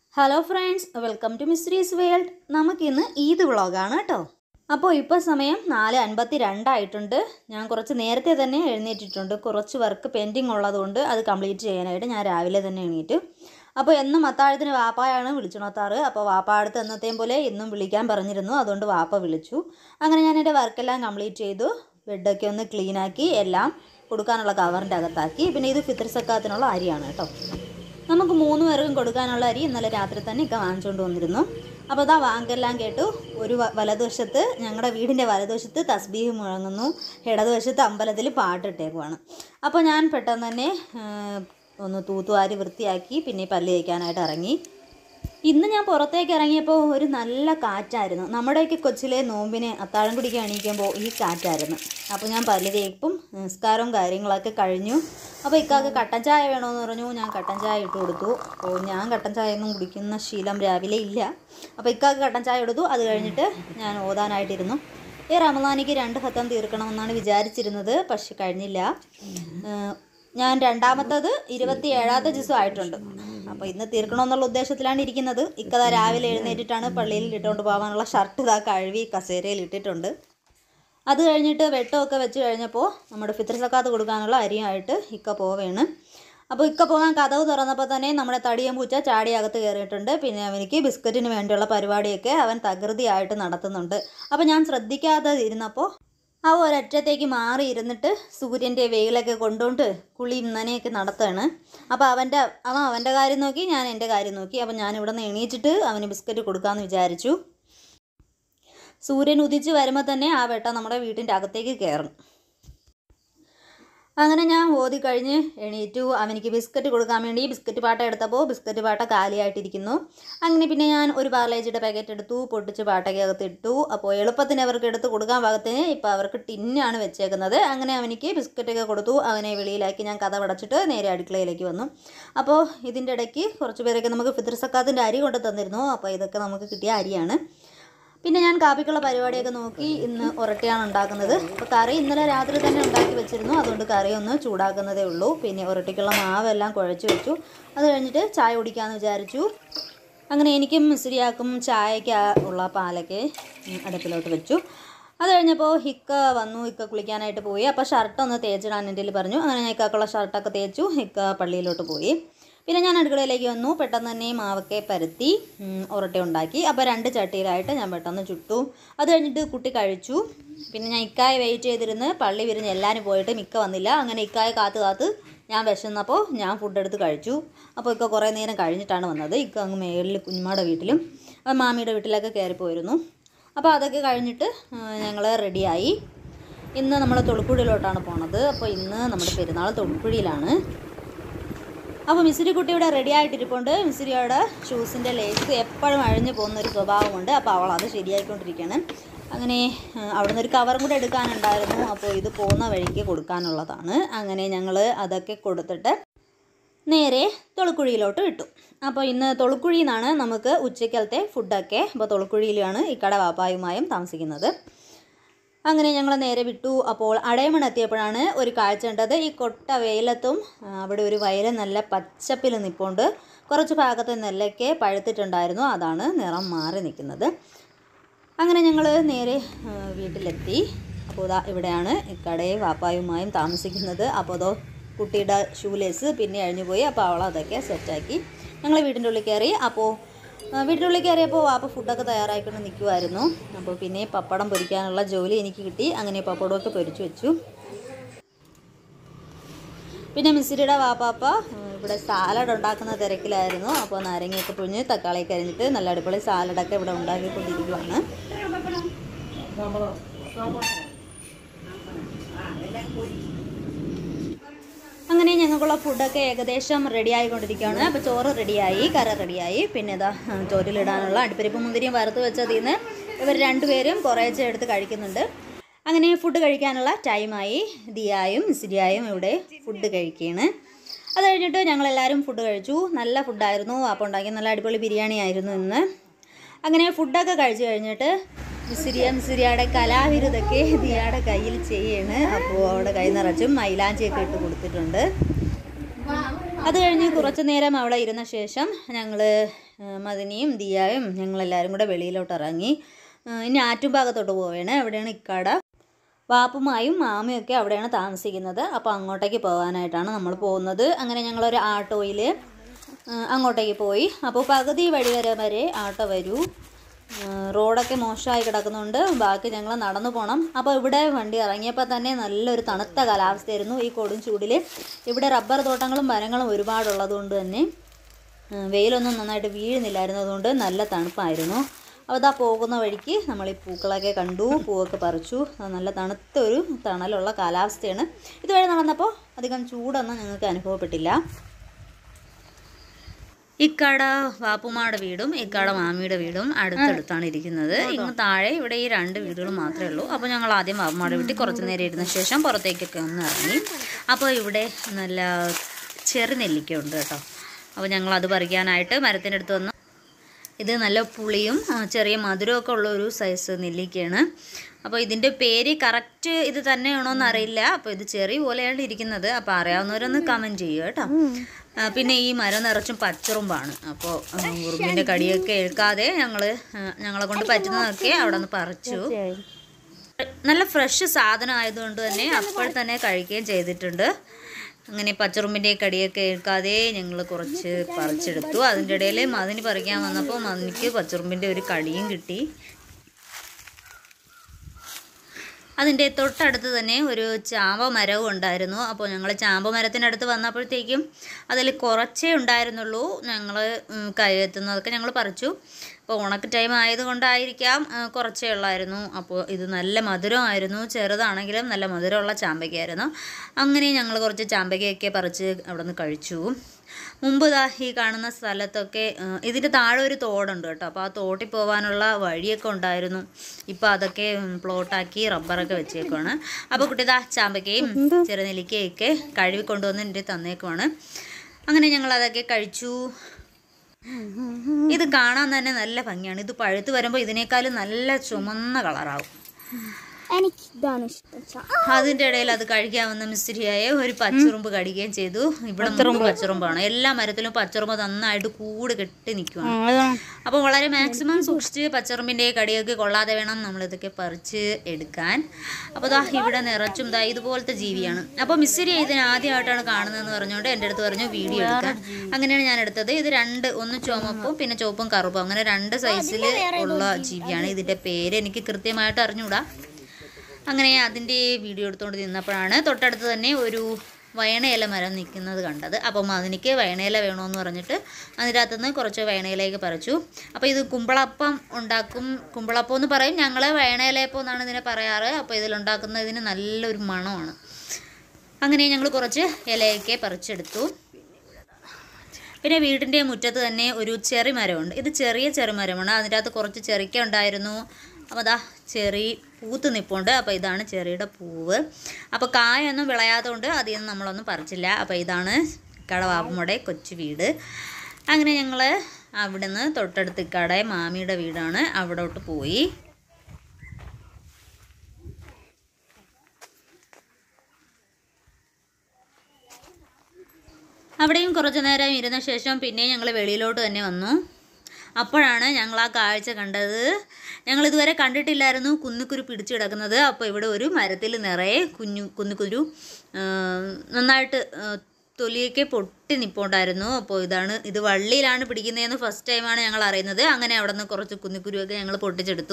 hello friends welcome to mysteries world നമുക്കിന്ന് ഈദ് വ്ളോഗാണ് കേട്ടോ അപ്പോൾ ഇപ്പോൾ സമയം നാല് അൻപത്തി രണ്ടായിട്ടുണ്ട് ഞാൻ കുറച്ച് നേരത്തെ തന്നെ എഴുന്നേറ്റിട്ടുണ്ട് കുറച്ച് വർക്ക് പെൻഡിങ് ഉള്ളതുകൊണ്ട് അത് കംപ്ലീറ്റ് ചെയ്യാനായിട്ട് ഞാൻ രാവിലെ തന്നെ എണീറ്റ് അപ്പോൾ എന്നും അത്താഴത്തിന് വാപ്പായാണ് വിളിച്ചുണർത്താറ് അപ്പോൾ വാപ്പ അടുത്ത് എന്നത്തെയും പോലെ ഇന്നും വിളിക്കാൻ പറഞ്ഞിരുന്നു അതുകൊണ്ട് വാപ്പ വിളിച്ചു അങ്ങനെ ഞാൻ എൻ്റെ വർക്കെല്ലാം കംപ്ലീറ്റ് ചെയ്തു ബെഡൊക്കെ ഒന്ന് ക്ലീനാക്കി എല്ലാം കൊടുക്കാനുള്ള കവറിൻ്റെ അകത്താക്കി പിന്നെ ഇത് ഫിത്തർ സക്കാത്തിനുള്ള അരിയാണ് കേട്ടോ നമുക്ക് മൂന്ന് പേർക്കും കൊടുക്കാനുള്ള അരി ഇന്നലെ രാത്രി തന്നെ ഇക്ക വാങ്ങിച്ചുകൊണ്ട് വന്നിരുന്നു അപ്പോൾ അതാ വാങ്കെല്ലാം കേട്ടു ഒരു വ- വലതുവശത്ത് ഞങ്ങളുടെ വീടിൻ്റെ വലതുവശത്ത് തസ്ബീഹ് മുഴങ്ങുന്നു ഇടതുവശത്ത് അമ്പലത്തിൽ പാട്ടിട്ടേക്കുവാണ് അപ്പോൾ ഞാൻ പെട്ടെന്ന് തന്നെ ആ, ഒന്ന് തൂത്തുവാരി വൃത്തിയാക്കി പിന്നെ പല്ല് തേക്കാനായിട്ട് ഇറങ്ങി ഇന്ന് ഞാൻ പുറത്തേക്ക് ഇറങ്ങിയപ്പോൾ ഒരു നല്ല കാറ്റായിരുന്നു നമ്മുടെയൊക്കെ കൊച്ചിലെ നോമ്പിന് അത്താഴം കുടിക്കാൻ എണീക്കുമ്പോൾ ഈ കാറ്റായിരുന്നു അപ്പോൾ ഞാൻ പല്ല് തേപ്പും നിസ്കാരവും കാര്യങ്ങളൊക്കെ കഴിഞ്ഞു അപ്പോൾ ഇക്കാക്ക് കട്ടൻ ചായ വേണമെന്ന് പറഞ്ഞു ഞാൻ കട്ടൻ ചായ ഇട്ട് കൊടുത്തു അപ്പോൾ ഞാൻ കട്ടൻ ചായ ഒന്നും കുടിക്കുന്ന ശീലം രാവിലെ ഇല്ല അപ്പോൾ ഇക്കാക്ക് കട്ടൻ ചായ കൊടുത്തു അത് കഴിഞ്ഞിട്ട് ഞാൻ ഓതാനായിട്ടിരുന്നു ഈ റമദാനിക്ക് രണ്ട് ഹത്തം തീർക്കണമെന്നാണ് വിചാരിച്ചിരുന്നത് പക്ഷെ കഴിഞ്ഞില്ല ഏഹ് ഞാൻ രണ്ടാമത്തത് ഇരുപത്തി ഏഴാമത്തെ ദിവസം ആയിട്ടുണ്ട് അപ്പോൾ ഇന്ന് തീർക്കണമെന്നുള്ള ഉദ്ദേശത്തിലാണ് ഇരിക്കുന്നത് ഇക്കതാ രാവിലെ എഴുന്നേറ്റിട്ടാണ് പള്ളിയിൽ ഇട്ടുകൊണ്ട് പോകാനുള്ള ഷർട്ട് ഇതാ കഴുകി കസേരയിൽ ഇട്ടിട്ടുണ്ട് അത് കഴിഞ്ഞിട്ട് വെട്ടമൊക്കെ വെച്ച് കഴിഞ്ഞപ്പോൾ നമ്മുടെ ഫിത്ര സക്കാത്ത് കൊടുക്കാനുള്ള അരിയായിട്ട് ഇക്ക പോവേണ് അപ്പോൾ ഇക്ക പോകാൻ കഥവ് തുറന്നപ്പോൾ തന്നെ നമ്മുടെ തടിയം പൂച്ച ചാടി അകത്ത് കയറിയിട്ടുണ്ട് പിന്നെ അവനിക്ക് ബിസ്ക്കറ്റിന് വേണ്ടിയുള്ള പരിപാടിയൊക്കെ അവൻ തകൃതിയായിട്ട് നടത്തുന്നുണ്ട് അപ്പോൾ ഞാൻ ശ്രദ്ധിക്കാതെ ഇരുന്നപ്പോൾ അവ ഒരറ്റത്തേക്ക് മാറി ഇരുന്നിട്ട് സൂര്യൻ്റെ വെയിലൊക്കെ കൊണ്ടുകൊണ്ട് കുളിയും നനയൊക്കെ നടത്തുകയാണ് അപ്പോൾ അവൻ്റെ അവൻ അവൻ്റെ കാര്യം നോക്കി ഞാൻ എൻ്റെ കാര്യം നോക്കി അപ്പോൾ ഞാൻ ഇവിടെ നിന്ന് എണീച്ചിട്ട് അവന് ബിസ്ക്കറ്റ് കൊടുക്കാമെന്ന് വിചാരിച്ചു സൂര്യൻ ഉദിച്ച് വരുമ്പോൾ തന്നെ ആ വെട്ട നമ്മുടെ വീട്ടിൻ്റെ അകത്തേക്ക് കയറും അങ്ങനെ ഞാൻ ഓതി കഴിഞ്ഞ് എണീറ്റു അവനിക്ക് ബിസ്ക്കറ്റ് കൊടുക്കാൻ വേണ്ടി ബിസ്ക്കറ്റ് പാട്ട എടുത്തപ്പോൾ ബിസ്ക്കറ്റ് പാട്ട കാലിയായിട്ടിരിക്കുന്നു അങ്ങനെ പിന്നെ ഞാൻ ഒരു പാർലേജിയുടെ പാക്കറ്റ് എടുത്തു പൊട്ടിച്ച് പാട്ടയ്ക്കകത്ത് ഇട്ടു അപ്പോൾ എളുപ്പത്തിന് അവർക്ക് എടുത്ത് കൊടുക്കാൻ പാകത്തിന് ഇപ്പോൾ അവർക്ക് ടിന്നാണ് വെച്ചേക്കുന്നത് അങ്ങനെ അവനിക്ക് ബിസ്ക്കറ്റൊക്കെ കൊടുത്തു അവനെ വെളിയിലാക്കി ഞാൻ കഥ പടച്ചിട്ട് നേരെ അടുക്കളയിലേക്ക് വന്നു അപ്പോൾ ഇതിൻ്റെ ഇടയ്ക്ക് കുറച്ച് പേരൊക്കെ നമുക്ക് ഫിത്തർ സക്കാത്തിൻ്റെ അരി കൊണ്ട് തന്നിരുന്നു അപ്പോൾ ഇതൊക്കെ നമുക്ക് കിട്ടിയ അരിയാണ് പിന്നെ ഞാൻ കാപ്പിക്കുള്ള പരിപാടിയൊക്കെ നോക്കി ഇന്ന് ഉരട്ടിയാണ് ഉണ്ടാക്കുന്നത് അപ്പോൾ കറി ഇന്നലെ രാത്രി തന്നെ ഉണ്ടാക്കി വെച്ചിരുന്നു അതുകൊണ്ട് കറി ഒന്ന് ചൂടാക്കുന്നതേ ഉള്ളൂ പിന്നെ ഉരട്ടിക്കുള്ള മാവെല്ലാം കുഴച്ച് വെച്ചു അത് കഴിഞ്ഞിട്ട് ചായ കുടിക്കാമെന്ന് വിചാരിച്ചു അങ്ങനെ എനിക്കും മിസ്രിയാക്കും ചായയ്ക്ക് ഉള്ള പാലൊക്കെ ഉം, അടുപ്പിലോട്ട് വെച്ചു അത് കഴിഞ്ഞപ്പോൾ ഹിക്ക വന്നു ഹിക്ക കുളിക്കാനായിട്ട് പോയി അപ്പോൾ ഷർട്ട് ഒന്ന് തേച്ചിടാൻ എൻ്റെ കയ്യിൽ പറഞ്ഞു അങ്ങനെ ഞാൻ ഇക്കാക്കുള്ള ഷർട്ടൊക്കെ തേച്ചു ഹിക്ക പള്ളിയിലോട്ട് പോയി പിന്നെ ഞാൻ അടുക്കളയിലേക്ക് വന്നു പെട്ടെന്ന് തന്നെ മാവൊക്കെ പരത്തി ഉം, ഉരുട്ടി ഉണ്ടാക്കി അപ്പോൾ രണ്ട് ചട്ടിയിലായിട്ട് ഞാൻ പെട്ടെന്ന് ചുട്ടു അത് കഴിഞ്ഞിട്ട് കുട്ടി കഴിച്ചു പിന്നെ ഞാൻ ഇക്കായെ വെയിറ്റ് ചെയ്തിരുന്ന് പള്ളി വിരിഞ്ഞ് എല്ലാവരും പോയിട്ട് മിക്ക വന്നില്ല അങ്ങനെ ഇക്കായെ കാത്ത് കാത്ത് ഞാൻ വിശന്നപ്പോൾ ഞാൻ ഫുഡ് എടുത്ത് കഴിച്ചു അപ്പോൾ ഇക്ക കുറേ നേരം കഴിഞ്ഞിട്ടാണ് വന്നത് ഇക്ക അങ്ങ് മേളിൽ കുഞ്ഞുമ്മയുടെ വീട്ടിലും ആ, മാമിയുടെ വീട്ടിലൊക്കെ കയറിപ്പോയിരുന്നു അപ്പോൾ അതൊക്കെ കഴിഞ്ഞിട്ട് ഞങ്ങൾ റെഡിയായി ഇന്ന് നമ്മൾ തൊടുക്കുഴിയിലോട്ടാണ് പോണത് അപ്പോൾ ഇന്ന് നമ്മുടെ പെരുന്നാൾ തൊടുക്കുഴിയിലാണ് അപ്പോൾ മിസ്സിരി കുട്ടി ഇവിടെ റെഡി ആയിട്ടിരിപ്പുണ്ട് മിസ്സിരിയുടെ ഷൂസിൻ്റെ ലേസ് എപ്പോഴും അഴിഞ്ഞു പോകുന്നൊരു സ്വഭാവമുണ്ട് അപ്പോൾ അവൾ അത് ശരിയായിക്കൊണ്ടിരിക്കുകയാണ് അങ്ങനെ ആ, അവിടുന്ന് ഒരു കവറും കൂടെ എടുക്കാനുണ്ടായിരുന്നു അപ്പോൾ ഇത് പോകുന്ന വഴിക്ക് കൊടുക്കാനുള്ളതാണ് അങ്ങനെ ഞങ്ങൾ അതൊക്കെ കൊടുത്തിട്ട് നേരെ തൊളുക്കുഴിയിലോട്ട് വിട്ടു അപ്പോൾ ഇന്ന് തൊളുക്കുഴിയിൽ നിന്നാണ് നമുക്ക് ഉച്ചക്കലത്തെ ഫുഡൊക്കെ അപ്പോൾ തൊളുക്കുഴിയിലാണ് ഇക്കട വാപ്പായുമായും താമസിക്കുന്നത് അങ്ങനെ ഞങ്ങൾ നേരെ വിട്ടു അപ്പോൾ അടയമൺ എത്തിയപ്പോഴാണ് ഒരു കാഴ്ച കണ്ടത് ഈ കൊട്ട വെയിലത്തും ആ, അവിടെ ഒരു വയൽ നല്ല പച്ചപ്പിൽ നിൽപ്പുണ്ട് കുറച്ച് ഭാഗത്ത് നെല്ലൊക്കെ പഴുത്തിട്ടുണ്ടായിരുന്നു അതാണ് നിറം മാറി നിൽക്കുന്നത് അങ്ങനെ ഞങ്ങൾ നേരെ ആ, വീട്ടിലെത്തി അപ്പോൾ ഇതാ ഇവിടെയാണ് ഇക്കടയും വാപ്പായുമായും താമസിക്കുന്നത് അപ്പോൾ അതോ കുട്ടിയുടെ ഷൂലേസ് പിന്നെ അഴിഞ്ഞു പോയി അപ്പോൾ അവൾ അതൊക്കെ സെറ്റാക്കി ഞങ്ങൾ വീടിൻ്റെ ഉള്ളിൽ കയറി അപ്പോൾ ആ, വീടിൻ്റെ ഉള്ളിൽ കയറിയപ്പോൾ വാപ്പ ഫുഡൊക്കെ തയ്യാറായിക്കൊണ്ട് നിൽക്കുമായിരുന്നു അപ്പോൾ പിന്നെ പപ്പടം പൊരിക്കാനുള്ള ജോലി എനിക്ക് കിട്ടി അങ്ങനെ പപ്പടമൊക്കെ പൊരിച്ചു വെച്ചു പിന്നെ മിസ്സിരിയുടെ വാപ്പാപ്പ ഉം, ഇവിടെ സാലഡ് ഉണ്ടാക്കുന്ന തിരക്കിലായിരുന്നു അപ്പോൾ നാരങ്ങയൊക്കെ പുഴിഞ്ഞ് തക്കാളിയൊക്കെ അരിഞ്ഞിട്ട് നല്ല അടിപൊളി സാലഡൊക്കെ ഇവിടെ ഉണ്ടാക്കിക്കൊണ്ടിരിക്കുവാണ് അങ്ങനെ ഞങ്ങൾക്കുള്ള ഫുഡൊക്കെ ഏകദേശം റെഡി ആയിക്കൊണ്ടിരിക്കുകയാണ് അപ്പോൾ ചോറ് റെഡിയായി കറി റെഡിയായി പിന്നെ ഇതാ ഉം, ചോറിലിടാനുള്ള അടിപ്പരിപ്പ് മുന്തിരിയും വറുത്ത് വെച്ചതിൽ നിന്ന് ഇവർ രണ്ടുപേരും കുറേശ്ശെ എടുത്ത് കഴിക്കുന്നുണ്ട് അങ്ങനെ ഫുഡ് കഴിക്കാനുള്ള ടൈമായി ദിയായും മിസിരിയായും ഇവിടെ ഫുഡ് കഴിക്കുകയാണ് അത് കഴിഞ്ഞിട്ട് ഞങ്ങളെല്ലാവരും ഫുഡ് കഴിച്ചു നല്ല ഫുഡായിരുന്നു അപ്പോൾ ഉണ്ടാക്കിയ നല്ല അടിപൊളി ബിരിയാണി ആയിരുന്നു ഇന്ന് അങ്ങനെ ഫുഡൊക്കെ കഴിച്ചു കഴിഞ്ഞിട്ട് മിസിരിയ മിസിരിയയുടെ കലാവിരുതൊക്കെ ദിയയുടെ കയ്യിൽ ചെയ്യാണ് അപ്പോൾ അവിടെ കൈ നിറച്ചും മൈലാഞ്ചിയൊക്കെ ഇട്ട് കൊടുത്തിട്ടുണ്ട് അത് കഴിഞ്ഞ് കുറച്ച് നേരം അവിടെ ഇരുന്ന ശേഷം ഞങ്ങൾ മദിനിയും ദിയായും ഞങ്ങളെല്ലാവരും കൂടെ വെളിയിലോട്ട് ഇറങ്ങി ആ, ഇനി ആറ്റുംഭാഗത്തോട്ട് പോവുകയാണ് അവിടെയാണ് ഇക്കാട വാപ്പുമായും മാമയും ഒക്കെ അവിടെയാണ് താമസിക്കുന്നത് അപ്പോൾ അങ്ങോട്ടേക്ക് പോകാനായിട്ടാണ് നമ്മൾ പോകുന്നത് അങ്ങനെ ഞങ്ങളൊരു ആട്ടോയിൽ അങ്ങോട്ടേക്ക് പോയി അപ്പോൾ പകുതി വഴി വരെ വരെ ആട്ടോ വരൂ ആ, റോഡൊക്കെ മോശമായി കിടക്കുന്നുണ്ട് ബാക്കി ഞങ്ങൾ നടന്നു പോകണം അപ്പോൾ ഇവിടെ വണ്ടി ഇറങ്ങിയപ്പോൾ തന്നെ നല്ലൊരു തണുത്ത കാലാവസ്ഥയായിരുന്നു ഈ കൊടും ചൂടിൽ ഇവിടെ റബ്ബർ തോട്ടങ്ങളും മരങ്ങളും ഒരുപാടുള്ളത് കൊണ്ട് തന്നെ ആ, വെയിലൊന്നും നന്നായിട്ട് വീഴുന്നില്ലായിരുന്നു അതുകൊണ്ട് നല്ല തണുപ്പായിരുന്നു അപ്പോൾ അതാ പോകുന്ന വഴിക്ക് നമ്മൾ ഈ പൂക്കളൊക്കെ കണ്ടു പൂവൊക്കെ പറിച്ചു അത് നല്ല തണുത്ത ഒരു തണലുള്ള കാലാവസ്ഥയാണ് ഇതുവരെ നടന്നപ്പോൾ അധികം ചൂടൊന്നും ഞങ്ങൾക്ക് അനുഭവപ്പെട്ടില്ല ഇക്കാട വാപ്പുമാടെ വീടും ഇക്കാട മാമിയുടെ വീടും അടുത്തടുത്താണ് ഇരിക്കുന്നത് ഇങ്ങ് താഴെ ഇവിടെ ഈ രണ്ട് വീടുകൾ മാത്രമേ ഉള്ളൂ അപ്പോൾ ഞങ്ങൾ ആദ്യം വാപ്പുമാടെ വീട്ടിൽ കുറച്ച് നേരം ഇരുന്ന ശേഷം പുറത്തേക്കൊക്കെ ഒന്ന് ഇറങ്ങി അപ്പോൾ ഇവിടെ നല്ല ചെറുനെല്ലിക്ക ഉണ്ട് കേട്ടോ അപ്പോൾ ഞങ്ങൾ അത് പറിക്കാനായിട്ട് മരത്തിൻ്റെ അടുത്ത് വന്ന് ഇത് നല്ല പുളിയും ആ, ചെറിയ മധുരമൊക്കെ ഉള്ള ഒരു സൈസ് നെല്ലിക്കയാണ് അപ്പോൾ ഇതിൻ്റെ പേര് കറക്റ്റ് ഇത് തന്നെയാണോ എന്ന് അറിയില്ല അപ്പോൾ ഇത് ചെറിയ പോലെയാണ് ഇരിക്കുന്നത് അപ്പോൾ അറിയാവുന്നവരൊന്ന് കമൻറ്റ് ചെയ്യുക കേട്ടോ ആ, പിന്നെ ഈ മരം നിറച്ചും പച്ചറുമ്പാണ് അപ്പോൾ ഉറുമ്പിൻ്റെ കടിയൊക്കെ ഏൽക്കാതെ ഞങ്ങൾ ഞങ്ങളെ കൊണ്ട് പറ്റുന്നതൊക്കെ അവിടെ നിന്ന് പറിച്ചു നല്ല ഫ്രഷ് സാധനം ആയതുകൊണ്ട് തന്നെ അപ്പോൾ തന്നെ കഴിക്കുകയും ചെയ്തിട്ടുണ്ട് അങ്ങനെ പച്ചറുമ്പിൻ്റെ കടിയൊക്കെ ഏൽക്കാതെ ഞങ്ങൾ കുറച്ച് പറിച്ചെടുത്തു അതിൻ്റെ ഇടയിൽ മതിന് പറിക്കാൻ വന്നപ്പോൾ മതിനിക്ക് പച്ചറുമ്പിൻ്റെ ഒരു കടിയും കിട്ടി അതിൻ്റെ തൊട്ടടുത്ത് തന്നെ ഒരു ചാമ്പ മരവും ഉണ്ടായിരുന്നു അപ്പോൾ ഞങ്ങൾ ചാമ്പ മരത്തിനടുത്ത് വന്നപ്പോഴത്തേക്കും അതിൽ കുറച്ചേ ഉണ്ടായിരുന്നുള്ളൂ ഞങ്ങൾ കൈയെത്തുന്നതൊക്കെ ഞങ്ങൾ പറിച്ചു അപ്പോൾ ഉണക്ക് ടൈം ആയതുകൊണ്ടായിരിക്കാം ആ, കുറച്ചേ ഉള്ളായിരുന്നു അപ്പോൾ ഇത് നല്ല മധുരമായിരുന്നു ചെറുതാണെങ്കിലും നല്ല മധുരമുള്ള ചാമ്പയ്ക്കായിരുന്നു അങ്ങനെ ഞങ്ങൾ കുറച്ച് ചാമ്പയ്ക്കയൊക്കെ പറിച്ച് അവിടെ നിന്ന് കഴിച്ചു മുമ്പ് ദാ ഈ കാണുന്ന സ്ഥലത്തൊക്കെ ആ, ഇതിൻ്റെ താഴെ ഒരു തോടുണ്ട് കേട്ടോ അപ്പോൾ ആ തോട്ടിൽ പോകാനുള്ള വഴിയൊക്കെ ഉണ്ടായിരുന്നു ഇപ്പോൾ അതൊക്കെ ഉം, പ്ലോട്ടാക്കി റബ്ബറൊക്കെ വെച്ചേക്കുവാണ് അപ്പോൾ കുട്ടി ദാ ചാമ്പയ്ക്കയും ചെറുനെല്ലിക്കയൊക്കെ കഴുകി കൊണ്ടുവന്ന് എൻ്റെ തന്നേക്കുവാണ് അങ്ങനെ ഞങ്ങൾ അതൊക്കെ കഴിച്ചു ഇത് കാണാൻ തന്നെ നല്ല ഭംഗിയാണ് ഇത് പഴുത്ത് വരുമ്പോൾ ഇതിനേക്കാളും നല്ല ചുമന്ന കളറാവും എനിക്ക് ഇതാണ് ഇഷ്ടം ചാ- അതിൻ്റെ ഇടയിൽ അത് കഴിക്കാവുന്ന മിസ്ത്രിയായ ഒരു പച്ചറുമ്പ് കടിക്കുകയും ചെയ്തു ഇവിടെ മൊത്തം പച്ചറുമ്പാണ് എല്ലാ മരത്തിലും പച്ചറുമ്പ് നന്നായിട്ട് കൂട് കെട്ടി നിൽക്കുവാണ് അപ്പോൾ വളരെ മാക്സിമം സൂക്ഷിച്ച് പച്ചറുമ്പിൻ്റെ കടിയൊക്കെ കൊള്ളാതെ വേണം നമ്മൾ ഇതൊക്കെ പറിച്ച് എടുക്കാൻ അപ്പോൾ ദാ ഇവിടെ നിറച്ചും ദാ ഇതുപോലത്തെ ജീവിയാണ് അപ്പോൾ മിസ്സരി ഇതിന് ആദ്യമായിട്ടാണ് കാണുന്നതെന്ന് പറഞ്ഞുകൊണ്ട് എൻ്റെ അടുത്ത് പറഞ്ഞു വീഡിയോ എടുക്കാൻ അങ്ങനെയാണ് ഞാൻ എടുത്തത് ഇത് രണ്ട് ഒന്ന് ചുമപ്പും പിന്നെ ചുവപ്പും കറുപ്പും അങ്ങനെ രണ്ട് സൈസിൽ ഉള്ള ജീവിയാണ് ഇതിൻ്റെ പേര് എനിക്ക് കൃത്യമായിട്ട് അറിഞ്ഞുകൂടാ അങ്ങനെ അതിൻ്റെ വീഡിയോ എടുത്തുകൊണ്ട് നിന്നപ്പോഴാണ് തൊട്ടടുത്ത് തന്നെ ഒരു വയണയില മരം നിൽക്കുന്നത് കണ്ടത് അപ്പം അതിനിക്ക് വയണയില വേണമെന്ന് പറഞ്ഞിട്ട് അതിനകത്ത് നിന്ന് കുറച്ച് വയണയിലേക്ക് പറിച്ചു അപ്പോൾ ഇത് കുമ്പളപ്പം ഉണ്ടാക്കും കുമ്പളപ്പം എന്ന് പറയും ഞങ്ങൾ വയണയിലയപ്പം എന്നാണ് ഇതിനെ പറയാറ് അപ്പോൾ ഇതിലുണ്ടാക്കുന്നതിന് നല്ലൊരു മണമാണ് അങ്ങനെ ഞങ്ങൾ കുറച്ച് ഇലയൊക്കെ പറിച്ചെടുത്തു പിന്നെ വീടിൻ്റെ മുറ്റത്ത് തന്നെ ഒരു ചെറി മരമുണ്ട് ഇത് ചെറിയ ചെറി മരമാണ് അതിൻ്റെ അകത്ത് കുറച്ച് ചെറിക്ക ഉണ്ടായിരുന്നു അപ്പോൾ അതാ ചെറി പൂത്ത് നിൽപ്പുണ്ട് അപ്പോൾ ഇതാണ് ചെറിയുടെ പൂവ് അപ്പോൾ കായൊന്നും വിളയാത്തതുകൊണ്ട് അതിൽ നിന്ന് നമ്മളൊന്നും പറിച്ചില്ല അപ്പോൾ ഇതാണ് കടവാപ്പുമ്മയുടെ കൊച്ചു വീട് അങ്ങനെ ഞങ്ങൾ അവിടുന്ന് തൊട്ടടുത്ത് ഇക്കാടെ മാമിയുടെ വീടാണ് അവിടോട്ട് പോയി അവിടെയും കുറച്ച് നേരം ഇരുന്ന ശേഷം പിന്നെ ഞങ്ങൾ വെളിയിലോട്ട് തന്നെ വന്നു അപ്പോഴാണ് ഞങ്ങൾ ആ കാഴ്ച കണ്ടത് ഞങ്ങൾ ഇതുവരെ കണ്ടിട്ടില്ലായിരുന്നു കുന്നിക്കുരു പിടിച്ചു കിടക്കുന്നത് അപ്പോൾ ഇവിടെ ഒരു മരത്തിൽ നിറയെ കുഞ്ഞു കുന്നിക്കുരു ആ, നന്നായിട്ട് ആ, തൊലിയൊക്കെ പൊട്ടി നിൽപ്പുണ്ടായിരുന്നു അപ്പോൾ ഇതാണ് ഇത് വള്ളിയിലാണ് പിടിക്കുന്നതെന്ന് ഫസ്റ്റ് ടൈമാണ് ഞങ്ങൾ അറിയുന്നത് അങ്ങനെ അവിടെ നിന്ന് കുറച്ച് കുന്നിക്കുരുവൊക്കെ ഞങ്ങൾ പൊട്ടിച്ചെടുത്തു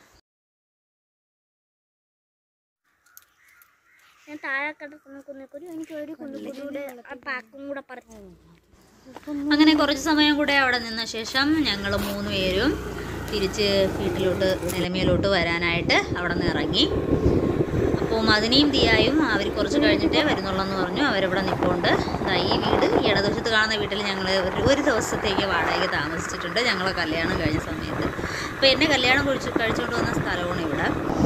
ഞാൻ താഴെ കിടക്കുന്ന കുന്നിക്കുരു എനിക്ക് ഒരു കുന്നിക്കുരുയുടെ ആ പാക്കും കൂടെ പറഞ്ഞു അങ്ങനെ കുറച്ച് സമയം കൂടെ അവിടെ നിന്ന ശേഷം ഞങ്ങൾ മൂന്ന് പേരും തിരിച്ച് വീട്ടിലോട്ട് നിലമേലോട്ട് വരാനായിട്ട് അവിടെ നിന്ന് ഇറങ്ങി അപ്പോൾ മദിനിയും ദിയായും അവർ കുറച്ച് കഴിഞ്ഞിട്ടേ വരുന്നുള്ളൂ എന്ന് പറഞ്ഞു അവരവിടെ നിൽപ്പുണ്ട് ദാ ഈ വീട് ഈ ഇടതുവശത്ത് കാണുന്ന വീട്ടിൽ ഞങ്ങൾ ഒരു ഒരു ദിവസത്തേക്ക് വാടകയ്ക്ക് താമസിച്ചിട്ടുണ്ട് ഞങ്ങളെ കല്യാണം കഴിഞ്ഞ സമയത്ത് അപ്പോൾ എന്നെ കല്യാണം കഴിച്ച് കഴിച്ചുകൊണ്ട് വന്ന സ്ഥലമാണ് ഇവിടെ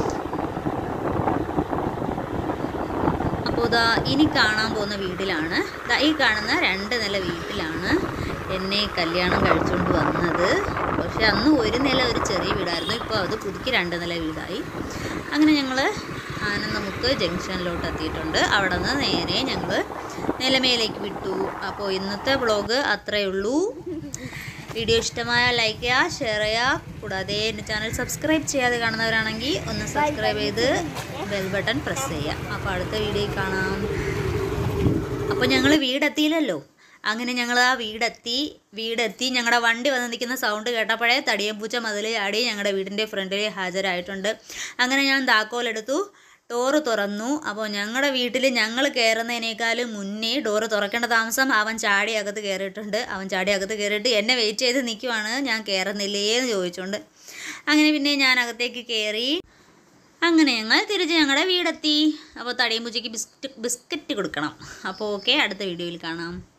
അപ്പോൾ ഇതാ ഇനി കാണാൻ പോകുന്ന വീട്ടിലാണ് ദാ ഈ കാണുന്ന രണ്ട് നില വീട്ടിലാണ് എന്നെ കല്യാണം കഴിച്ചുകൊണ്ട് വന്നത് പക്ഷെ അന്ന് ഒരു നില ഒരു ചെറിയ വീടായിരുന്നു ഇപ്പോൾ അത് പുതുക്കി രണ്ട് നില വീടായി അങ്ങനെ ഞങ്ങൾ ആനന്ദമുക്ക് ജംഗ്ഷനിലോട്ട് എത്തിയിട്ടുണ്ട് അവിടെ നിന്ന് നേരെ ഞങ്ങൾ നിലമേലേക്ക് വിട്ടു അപ്പോൾ ഇന്നത്തെ വ്ളോഗ് അത്രയേ ഉള്ളൂ വീഡിയോ ഇഷ്ടമായ ലൈക്ക് ചെയ്യുക ഷെയർ ചെയ്യുക കൂടാതെ എൻ്റെ ചാനൽ സബ്സ്ക്രൈബ് ചെയ്യാതെ കാണുന്നവരാണെങ്കിൽ ഒന്ന് സബ്സ്ക്രൈബ് ചെയ്ത് ബെൽ ബട്ടൺ പ്രസ് ചെയ്യുക അപ്പോൾ അടുത്ത വീഡിയോയിൽ കാണാം അപ്പോൾ ഞങ്ങൾ വീടെത്തിയില്ലല്ലോ അങ്ങനെ ഞങ്ങൾ ആ വീടെത്തി വീടെത്തി ഞങ്ങളുടെ വണ്ടി വന്ന് നിൽക്കുന്ന സൗണ്ട് കേട്ടപ്പോഴേ തടിയമ്പൂച്ച മതിൽ ചാടി ഞങ്ങളുടെ വീടിൻ്റെ ഫ്രണ്ടിൽ ഹാജരായിട്ടുണ്ട് അങ്ങനെ ഞാൻ താക്കോലെടുത്തു ഡോറ് തുറന്നു അപ്പോൾ ഞങ്ങളുടെ വീട്ടിൽ ഞങ്ങൾ കയറുന്നതിനേക്കാളും മുന്നേ ഡോറ് തുറക്കേണ്ട താമസം അവൻ ചാടി അകത്ത് കയറിയിട്ടുണ്ട് അവൻ ചാടി അകത്ത് കയറിയിട്ട് എന്നെ വെയിറ്റ് ചെയ്ത് നിൽക്കുവാണ് ഞാൻ കയറുന്നില്ലേ എന്ന് ചോദിച്ചുകൊണ്ട് അങ്ങനെ പിന്നെ ഞാൻ അകത്തേക്ക് കയറി അങ്ങനെ ഞങ്ങൾ തിരിച്ച് ഞങ്ങളുടെ വീടെത്തി അപ്പോൾ തടിയും പൂച്ചയ്ക്ക് ബിസ്ക്കറ്റ് ബിസ്ക്കറ്റ് കൊടുക്കണം അപ്പോൾ ഓക്കെ അടുത്ത വീഡിയോയിൽ കാണാം